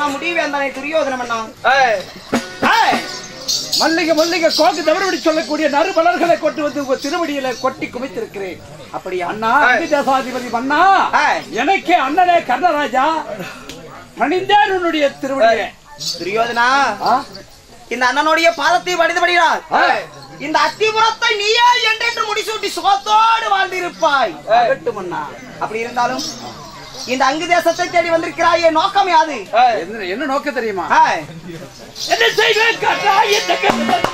மன்னா முடிவேந்தனை துரியோதன மன்னா ஏய், ஏய், மல்லிகை மல்லிகை கோக்கு தவறுபடி சொல்லக்கூடிய நறுமலர்களை கொண்டு வந்து உங்க திருவடியில கொட்டி குமித்திருக்கிறேன் அப்படியா அண்ணா அங்கிதசாதிபதி மன்னா ஏய். எனக்கே அண்ணனே கர்ணராஜா பணிந்தேன் உன்னுடைய திருவடியை துரியோதனா ஆ? இந்த அண்ணனுடைய பாதத்தை படித்தபடியார் ஏய். இந்த அத்திபுரத்தை நீயே என்றென்று முடிசூட்டி சுகத்தோடு வாழ்ந்திருப்பாய் ஆகட்டும் அண்ணா அப்படி இருந்தாலும் இந்த அங்கு தேசத்தை தேடி வந்திருக்கிறாயே நோக்கம் யாது ஏய், என்ன என்ன நோக்கம் தெரியுமா ஏய், என்ன செய்வேன் கர்ணா இந்த கர்ணன்?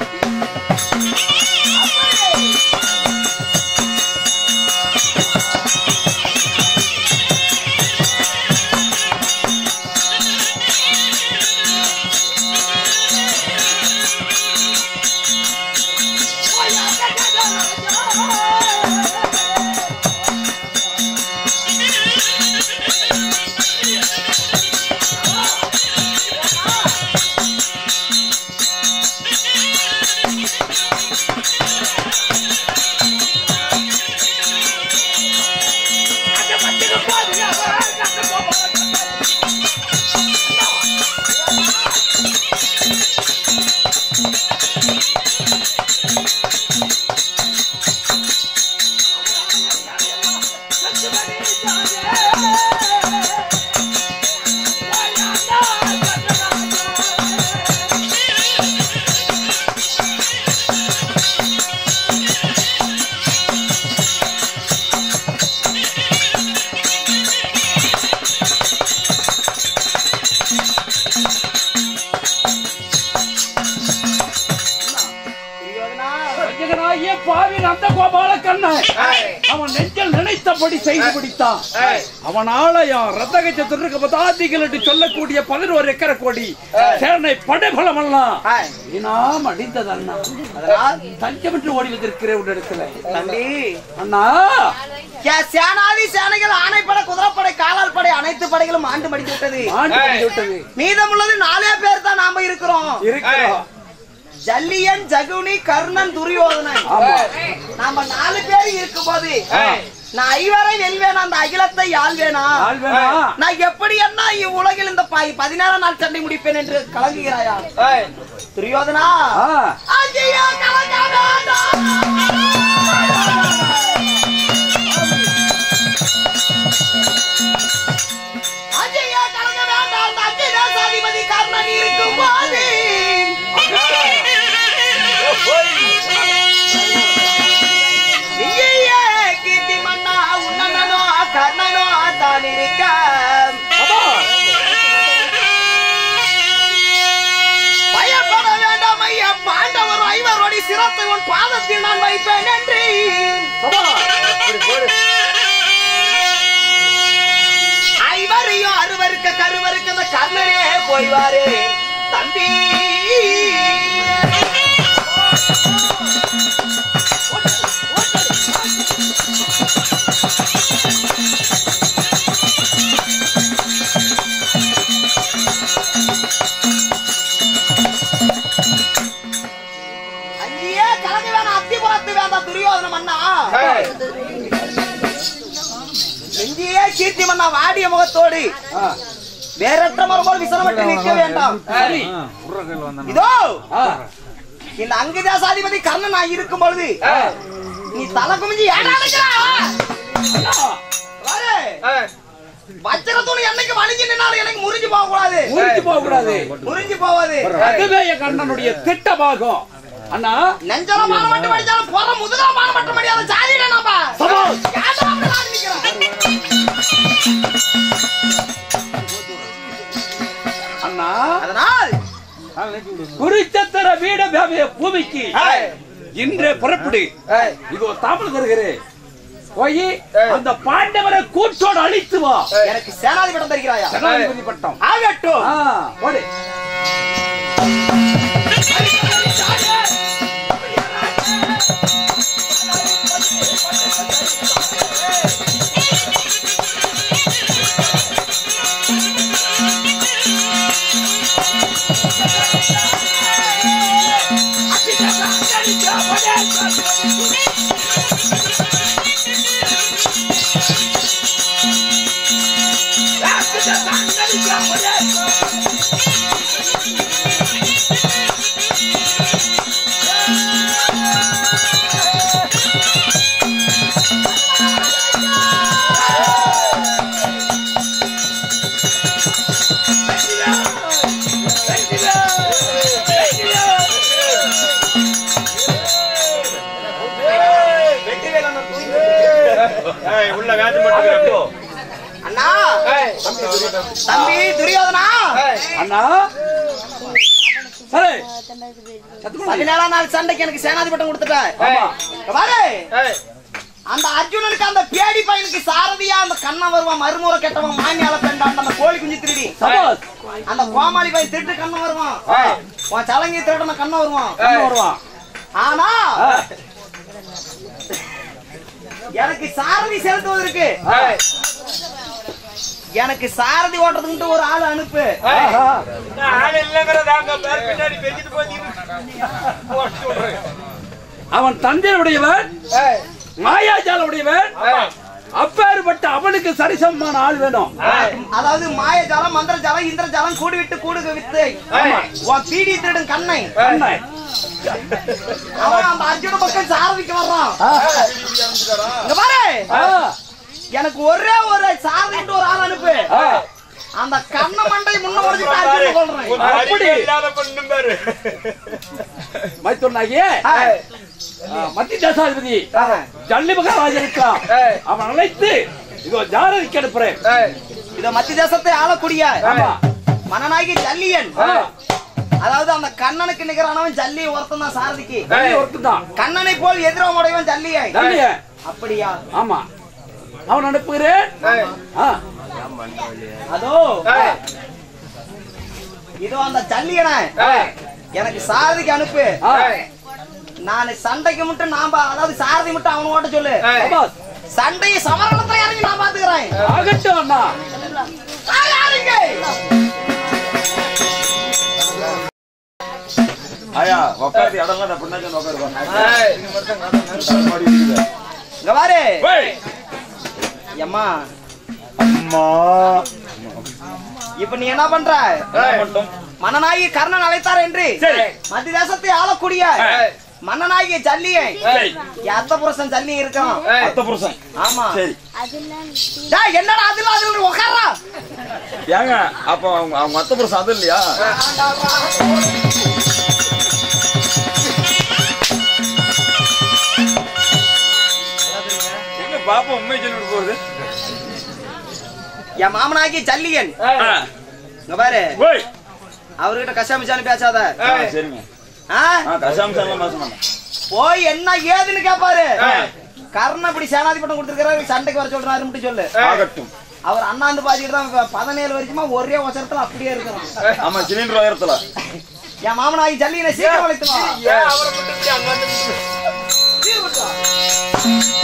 துரியோதனா வஞ்சகனாகிய பாவி நந்த கோபால கண்ணன் அவன் நெஞ்சில் நினைத்தபடி செய்து பிடித்தான் ஏய், அவனால என் ரத்தகச்ச திருக்க பதாதிகள் என்று சொல்லக்கூடிய பதினோரு எக்கர கோடி சேனை படைபலம் எல்லாம் ஏய், வீணாம் அடிந்தது அண்ணா அதனால் தஞ்சமிட்டு ஓடி வந்திருக்கிறேன் உன் இடத்துல தம்பி அண்ணா என் சேனாதி சேனைகள் ஆணைப்படை குதிரைப்படை காலால் படை அனைத்து படைகளும் ஆண்டு மடித்து விட்டது ஆண்டு பண்ணி விட்டது மீதமுள்ளது நாலே பேர் தான் நாம இருக்கிறோம் இருக்கிறோம் ஜல்லியன் ஜகுனி கர்ணன் துரியோதனன் ஆமா நாம நாலு பேர் இருக்கும்போது நான் ஐவரை வெல்வேனா அந்த அகிலத்தை ஆள்வேனா ஆள் வேணா நான் எப்படி என்ன இவ்வுலகில் இந்த ப- பதினேழாம் நாள் சண்டை முடிப்பேன் என்று கலங்குகிறாயா ஏய், துரியோதனா ஆ, ஐயா, கலங்க வேண்டாம். ஐயா, கலங்க வேண்டாம். அந்த அஞ்சு தேசாதிபதி கர்ணன் இருக்கும்போது இங்கேயே கீர்த்தி மன்னா உன்னனோ கர்ணனோ தான் இருக்க பயப்பட வேண்டாம் ஐயா பாண்டவர் ஐவரோடி சிரத்தை உன் பாதத்தில் நான் வைப்பேன் என்று ஐவரையும் அறுவருக்க கருவருக்க அந்த கர்ணனே போய்வாரே தம்பி அங்கேயே கலந்து வேணாம் அத்திபுரத்து வேண்டாம் துரியோதன மன்னா ஏய், எங்கேயே கீர்த்தி மன்னா வாடிய முகத்தோடு ஆ, வேறற்ற மரபோல் விசனமட்டு நிற்க வேண்டாம் சரி இதோ ஆ, இந்த அங்கு தேசாதிபதி கர்ணன் நான் இருக்கும் பொழுது நீ தலை குமிஞ்சு ஏடா நிக்கிறா? அண்ணா, பாரு, ஏய், வச்சிர துணி என்னைக்கு வலிஞ்சு நின்னாலும் எனக்கு முறிஞ்சு போக கூடாது முறிஞ்சு போக கூடாது முறிஞ்சு போவாது அதுவே என் கண்ணனுடைய திட்டமாகும் அண்ணா நெஞ்சல மான மட்டும் படிச்சாலும் போற முதுகல மான மட்டும் படியாத ஜாதியில நம்ம சபாஷ். ஏன்டா அப்படி நாடி நிக்கிறா? அண்ணா அதனால் குறிச்சத்திர வீட பேபிய பூமிக்கு இன்றே புறப்படு ஏய், இதோ தாமல் தருகிறேன் போய் அந்த பாண்டவரை கூட்டோடு அழித்து வா எனக்கு சேனாதி பட்டம் தருகிறாயா ஜனாதிபதி பட்டம் ஆகட்டும் ஆ, போடு ஆ உள்ள வேதம் மட்டும் அண்ணா தம்பி துரியோதனா அண்ணா சரி சத்தமா பதினேழாம் நாள் சண்டைக்கு எனக்கு சேனாதி பட்டம் கொடுத்துட்ட ஆமா இங்க பாரு அந்த அர்ஜுனனுக்கு அந்த பேடி பையனுக்கு சாரதியா அந்த கண்ணன் வருவான் மறுமுறை கெட்டவன் மாமியால பெண்டான் அந்த கோழி குஞ்சு திருடி சபாஸ் அந்த கோமாளி பையன் திருட்டு கண்ணன் வருவான் ஆ. உன் சலங்கி திருடன கண்ணன் வருவான் கண்ணு வருவான் ஆனா ஆ. எனக்கு சாரதி செலுத்துவதற்கு எனக்கு சாரதி ஓட்டுறதுக்கு ஒரு ஆள் அனுப்பு ஆஹா. ஆள் இல்லைங்கிறதாங்க பேர் பின்னாடி பெஞ்சிட்டு போய் அவன் தந்தையுடையவன் மாயாஜாலுடையவன் அப்பேற்பட்ட அவனுக்கு சரிசமமான ஆள் வேணும் அதாவது மாயஜாலம் மந்திரஜாலம் இந்திரஜாலம் கூடு விட்டு கூடு வித்து ஆமா. உன் பீடி திருடன் கண்ணை கண்ணை. அவன் அந்த அர்ஜுன பக்கம் சாரதிக்கு வர்றான் ஆ. இங்க பாரு ஆ. எனக்கு ஒரே ஒரு சாரதிட்டு ஒரு ஆள் அனுப்பு ஆ. அந்த கண்ண மண்டை முன்ன உடச்சு அர்ஜுன கொள்றேன் அப்படி. இல்லாத பண்ணும் பாரு மைத்துனாகிய ஆ. மத்திய தேசாதிபதி ஆ. ஜல்லி மகாராஜன் இருக்கான் அவன் அழைத்து இதோ ஜாரதிக்கு அனுப்புறேன் இதோ மத்திய தேசத்தை ஆளக்கூடிய ஆமா மனநாயகி ஜல்லியன் ஆ. அதாவது அந்த கண்ணனுக்கு நிகரானவன் ஜல்லி ஒருத்தன் தான் சாரதிக்கு ஜல்லி ஒருத்தன் கண்ணனை போல் எதிரமுடையவன் ஜல்லியை ஜல்லிய அப்படியா ஆமா அவன் அனுப்புகிறேன் ஆ. அதோ இதோ அந்த ஜல்லியனை எனக்கு சாரதிக்கு அனுப்பு ஆ. நான் சண்டைக்கு மட்டும் நான் பா- அதாவது சாரதி மட்டும் அவன் ஓட்ட சொல்லு சபாஸ். சண்டையை சமரணத்துல இறங்கி நான் பாத்துக்கிறேன் ஆகட்டும் அண்ணா தயாருங்க. ஆயா உட்காந்து இடம்லாம் நான் பின்னாடி உட்காருவாங்க இங்க பாரு ஏய், அம்மா அம்மா இப்ப நீ என்ன பண்ற என்ன பண்ணிட்டோம் மன்னனாகி கர்ணன் அழைத்தார் என்று சரி. மத்திய தேசத்தை ஆளக்கூடிய மன்னனாகிய ஜல்லியை சரி. அத்த புருஷன் ஜல்லி இருக்கான் அத்த புருஷன் ஆமா சரி டேய், என்னடா அதுல அதுல உட்காரா ஏங்க அப்ப அவங்க அவங்க அத்த புருஷன் அது இல்லையா எங்க பாப்பா உண்மை சொல்லிட்டு போகுது என் மாமனாகி ஜல்லியன் ஆ. இங்க பாரு ஓய். அவர்கிட்ட கஷாமிச்சான்னு பேசாத ஆ, சரிங்க ஆ? ஆ கசாம்சாலாம் பேச மாட்டேன் போய் என்ன ஏதுன்னு கேப்பாரு கர்ணன் இப்படி சேனாதிபட்டம் கொடுத்திருக்காரு சண்டைக்கு வர சொல்றாரு மட்டும் சொல்லு ஆகட்டும் அவர் அண்ணாந்து பாத்துக்கிட்டு தான் இப்ப பதினேழு வருஷமா ஒரே வசரத்துல அப்படியே இருக்கிறான் ஆமா சிலிண்டர் உயரத்துல என் மாமனாகி ஜல்லியனை சீக்கிரம் அழைத்து வா. ஏன் அவரை மட்டும் இப்படி அங்க வந்து சீக்கிரம் விட்டு வா.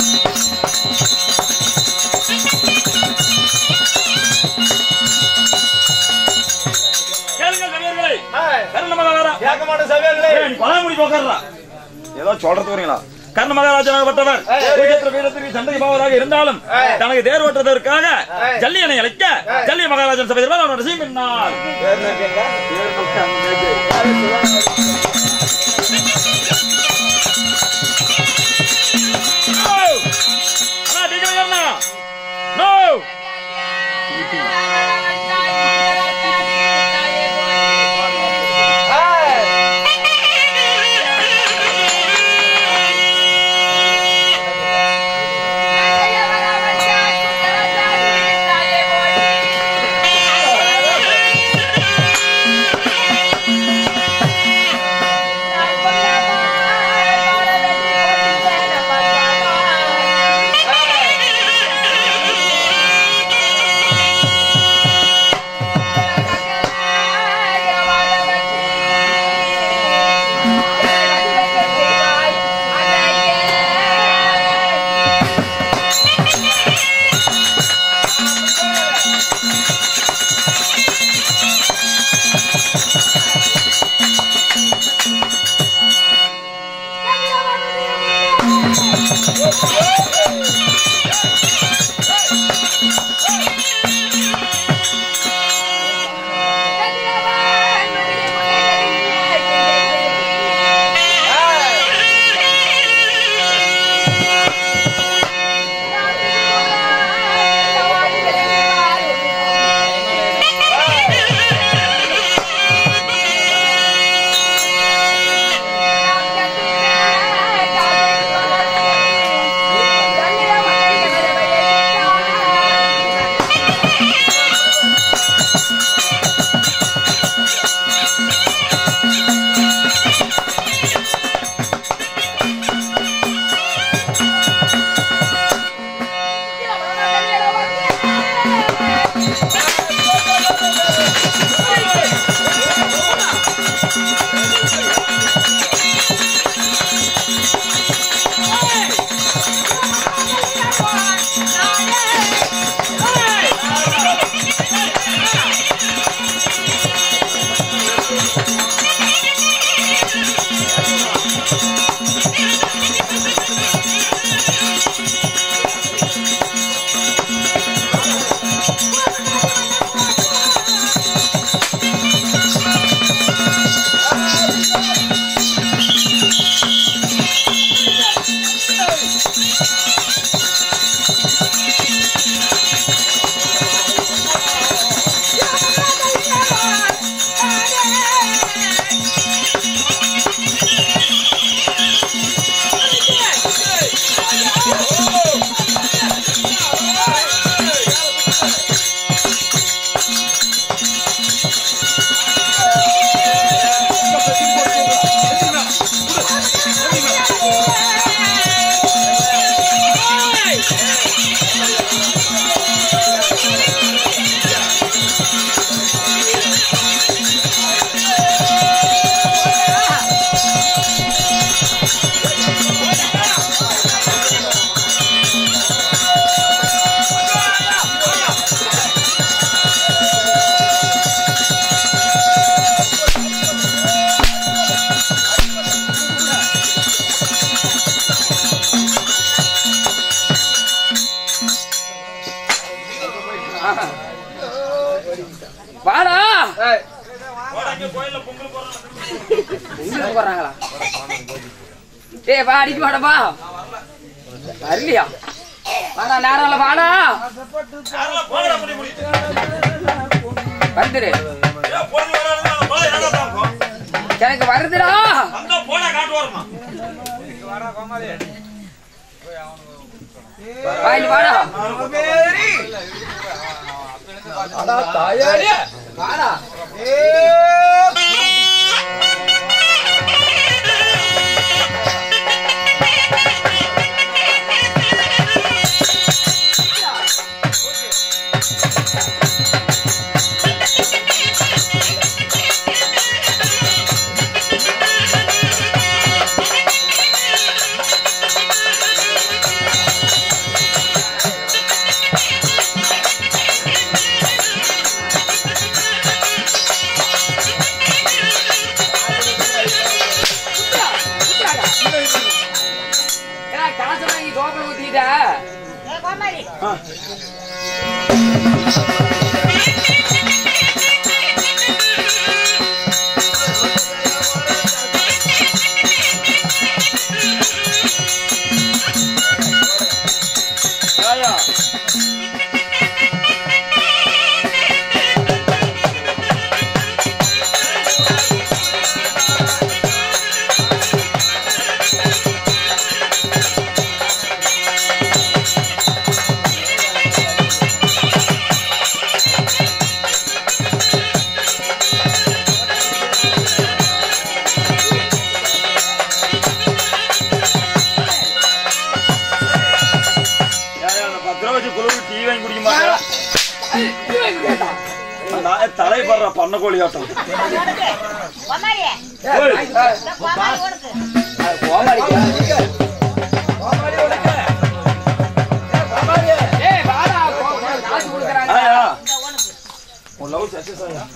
கேளுங்கள் கவியர்களே. ஏய், கர்ண மகாராஜா. கேட்க மாட்டேன் சபையார்களே ஏய், நீ பழமொழி உட்கார்றா. ஏதோ சொல்றது வரீங்களா கர்ண மகாராஜாகப்பட்டவர் குருஜேத்திர வீரத்திற்கு சண்டை பாவராக இருந்தாலும் தனக்கு தேர் ஓட்டுவதற்காக ஜல்லியனை அழைக்க ஜல்லிய மகாராஜன் சபை தருவார் அவனோட சீம் பின்னால். No! அண்ணா, டீச்சர் அண்ணா. No! Thank வாடா ஏய், உங்களுக்கு போறாங்களா ஏய் வா அடிக்க மாட்டப்பா வரலையா வாடா நேரம் இல்ல வாடா வந்துரு எனக்கு வருதுடா வாங்கிட்டு வாடா ஏன்னா காசு வாங்கி கோபுரம் ஊத்திக்கிட்ட பத்து ரூபா வச்சு குழுவு டீ வாங்கி குடிக்க மாட்டேன் நான் தலை படுற பண்ண கோழி ஆட்டம் ஏய் வாடா கோபுரம் காசு கொடுக்குறாங்க ஆயா உன் லவ் சக்சஸ் ஆயா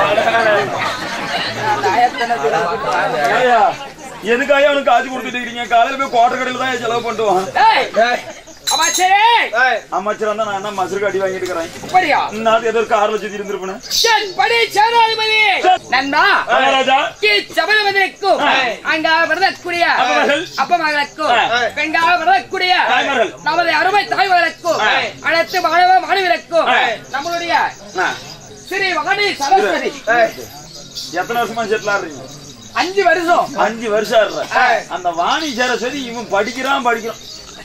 அந்த ஆயத்தனை சொல்லுவாங்க. ஆயா எதுக்காக அவனுக்கு காசு கொடுத்துட்டு இருக்கீங்க காலையில போய் குவார்டர் கடையில் தான் செலவு பண்ணுவான் ஏய் அமைச்சரே ஏய், அமைச்சர் வந்து நான் என்ன மசருக்கு அடி வாங்கிட்டு இருக்கிறேன் அப்படியா நான் ஏதோ ஒரு கார்ல சுத்தி இருந்திருப்பேன் என் படி சேனாதிபதி நண்பா ராஜா சபதமதிக்கும் அங்க வரக்கூடிய அப்பமகள். அப்பமகளுக்கும் ஆ. பெண்காக வரக்கூடிய தாய்மார்கள். நமது அருமை தாய்மகளுக்கும் ஆ. அனைத்து மாணவ மாணவிகளுக்கும் ஆ. நம்மளுடைய ஆ, ஸ்ரீ வாணி சரஸ்வதி ஏய், எத்தனை வருஷமா செட்டில் ஆடுறீங்க அஞ்சு வருஷம் அஞ்சு வருஷம் ஆடுற அந்த வாணி சரஸ்வதி இவன் படிக்கிறான் படிக்கிறான்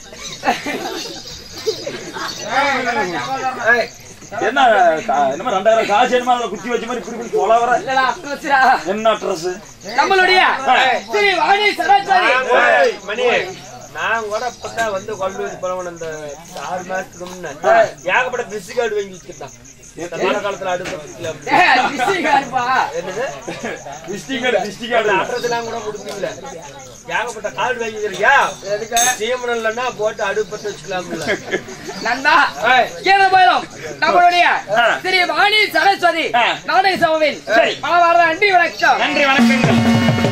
ஏய், என்ன கா- என்னமோ ரெண்டாயிரம் காசு என்னமோ அதுல குத்தி வச்ச மாதிரி இப்படி இப்படி சொல்ல வர இல்லடா அட்ரஸ்டா. என்ன ட்ரெஸ் நம்மளுடைய ஸ்ரீ வாணி சரஸ்வதி ஏய், மணி நான் கூட இப்பதான் வந்து கொண்டு போறவன் இந்த ஆறு மாசத்துக்கு முன்ன ஏகப்பட்ட பிஸி கார்டு வாங்கி வச்சுட்டான் இந்த மழை காலத்துல அடுப்பு ஏய், டிஸ்ட்ரிக்ட்காரப்பா. என்னது visiting card visiting card address எல்லாம் கூட கொடுத்தீங்கள ஏகப்பட்ட கார்டு வாங்கிக்கிறியா சீமனம் இல்லைன்னா போட்டு அடுப்பு பத்த வச்சுக்கலாம்ல நண்பா ஏய், கீழே போயிடும் நம்மளுடைய ஆ. ஸ்ரீ வாணி சரஸ்வதி ஆ. நாடக சபையின் சரி. மனவார்ந்த நன்றி வணக்கம் நன்றி வணக்கங்கள்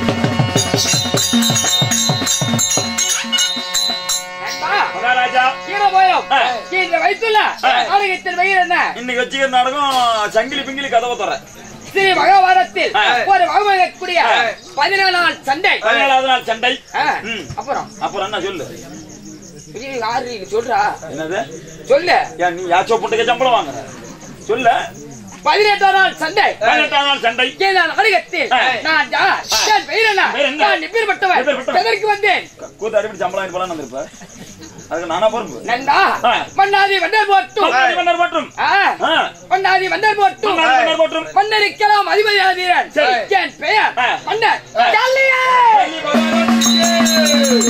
நண்பா மகாராஜா கீழே போயிடும் ஆ. இன்று வைத்துள்ள ஆ. நாடகத்தின் பெயர் என்ன இன்னைக்கு வச்சுக்கிற நாடகம் சங்கிலி பிங்கிலி கதவை தர ஸ்ரீ மகாபாரத்தில் ஆ. ஒரு மகமகக்கூடிய பதினாலு நாள் சண்டை பதினேழாவது நாள் சண்டை ஆ. ம். அப்புறம் அப்புறம் என்ன சொல்லு இது யாரு இது சொல்றா என்னது சொல்லு ஏன் நீ யாச்சோ புண்டைக்கு சம்பளம் வாங்குற சொல்ல பதினெட்டாம் நாள் சண்டை பதினெட்டாம் நாள் சண்டை இந்த நாடகத்தில் ஆ. நான் யார்? என் பெயர் என்ன? பெயர் என்ன? நான் நிப்பிற்பட்டவன். நிப்பிற்பட்டவன். எதற்கு வந்தேன் கூத்து அடிப்படி சம்பளம் வாங்கி போலாம் வந்திருப்ப அதுக்கு நானா பொறுப்பு நண்பா ஆ. மன்னாதி வண்டர் போட்டும் மன்னாதி மன்னர் மற்றும் ஆ, ஆ, மன்னாதி வண்டர் போட்டும் மன்னாதி மன்னர் மற்றும் மன்னருக்கெல்லாம் அதிபதியான வீரன் சரி. என் பெயர் ஆ. மன்னர் ஆ. கல்லியே. டெல்லி பகவான்.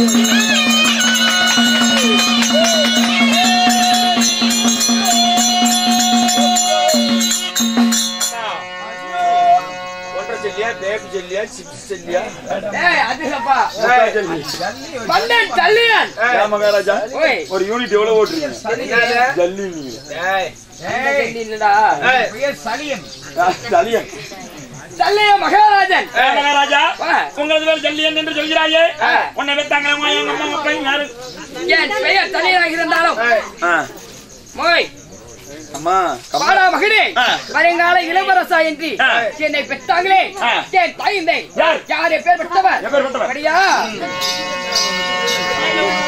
ஒன்றரை செல்லியா பேபி செல்லியா சிப்ஸ் செல்லியா ஏய், அது இல்லப்பா. முக்கா ஜல்லி. மன்னன் கல்லியன் ஏன் மகாராஜா ஓய் ஒரு யூனிட் எவ்வளவு ஓட்டுறீங்க என்னது? ஜல்லி நீங்க ஏய், என்ன கல்லி இல்லடா ஏய், ஜலியன் கல்லிய மகாராஜன் ஏன் மகாராஜா வா. உங்களது பேர் ஜல்லியன் என்று சொல்கிறாயே ஆ. உன்னை வைத்தாங்க உங்க அம்மா அப்பா யாரு என் பெயர் தனியாக இருந்தாலும் ஏய், ஆ, மோய் அம்மா கம்மா. வாடா மகனே ஆ. வருங்கால இளவரசா என்று ஆ. என்னை பெற்றாங்களே ஆ. என் தாய்ந்தை யார்? யார் என் பேர் பெற்றவர் எப்பேற்பட்டவர்? அப்படியா